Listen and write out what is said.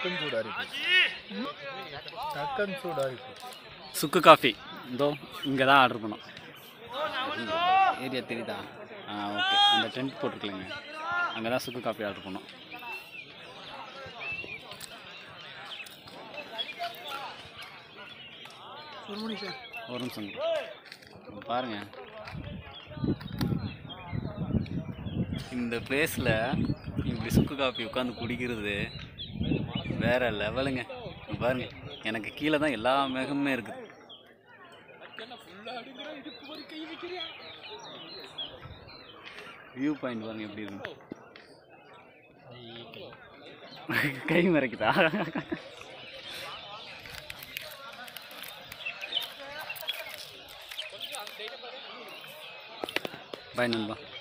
டக்குன்னு சூடாரிக்கும் டக்குன்னு சூடாரிக்கும் சுக்கு காஃபி இதோ இங்கே தான் ஆர்டர் பண்ணோம் ஏரியா தெரியுதா ஆ ஓகே அந்த டென்ட் போட்டிருக்கலைங்க அங்கே தான் சுக்கு காஃபி ஆர்டர் பண்ணோம் ஒரு மணி சார் ஒரு நிமிஷம் இங்க பாருங்க இந்த பிளேஸில் இப்படி சுக்கு காஃபி உட்காந்து குடிக்கிறது வேற லெவலுங்க இங்க பாருங்க எனக்கு கீழே தான் எல்லா மேகமுமே இருக்குது வியூ பாயிண்ட் பாருங்க எப்படி இருக்கு கை மறைக்குதா பாய் நண்பா